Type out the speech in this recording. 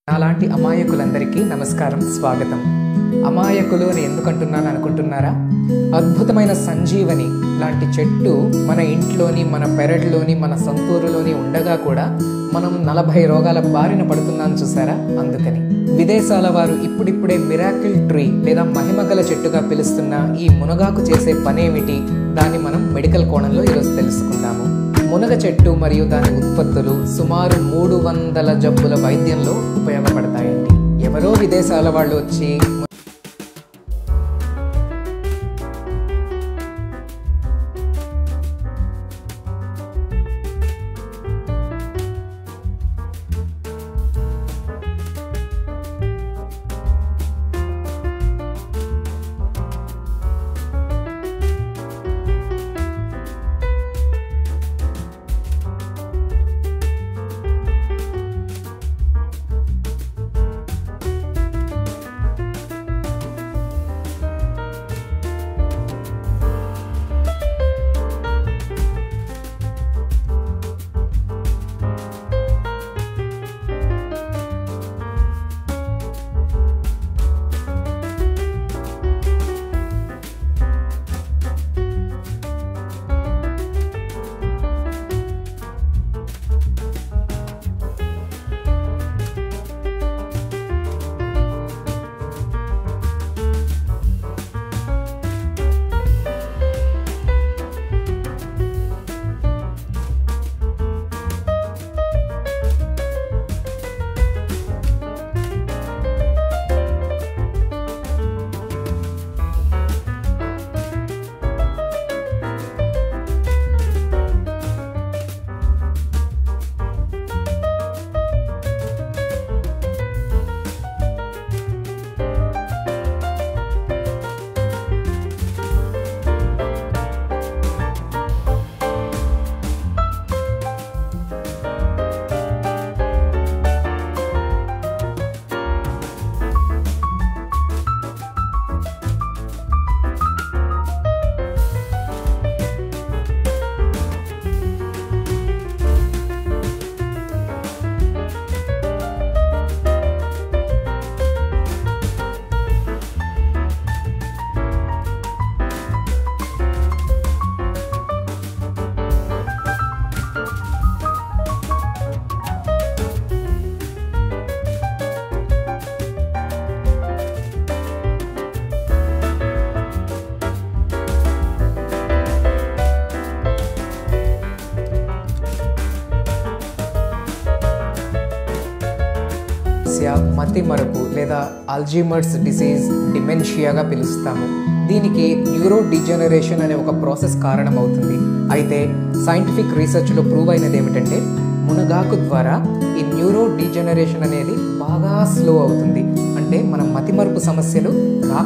నాలాంటి అమాయకులందరికీ నమస్కారం స్వాగతం అమాయకులు అని ఎందుకంటున్నాను అనుకుంటున్నారా అద్భుతమైన సంజీవని లాంటి చెట్టు మన ఇంట్లోని మన పెరట్లోని మన సొంతూరులోని ఉండగా కూడా మనం నలభై రోగాల బారిన పడుతున్నాం చూసారా అందుకని విదేశాల వారు ఇప్పుడిప్పుడే మిరాకిల్ ట్రీ లేదా మహిమగల చెట్టుగా పిలుస్తున్న ఈ మునగాకు చేసే పనేమిటి దాన్ని మనం మెడికల్ కోణంలో ఈరోజు తెలుసుకుందాము మునగ చెట్టు మరియు దాని ఉత్పత్తులు సుమారు మూడు వందల జబ్బుల వైద్యంలో ఉపయోగపడతాయండి ఎవరో విదేశాల వాళ్ళు వచ్చి సమస్య మతి మరపు లేదా అల్జీమర్స్ డిసీజ్ డిమెన్షియాగా పిలుస్తాము దీనికి న్యూరో డిజనరేషన్ అనే ఒక ప్రాసెస్ కారణమవుతుంది అయితే సైంటిఫిక్ రీసెర్చ్లో ప్రూవ్ అయినది ఏమిటంటే మునగాకు ద్వారా ఈ న్యూరో డిజనరేషన్ అనేది బాగా స్లో అవుతుంది అంటే మన మతిమరుపు సమస్యలు రా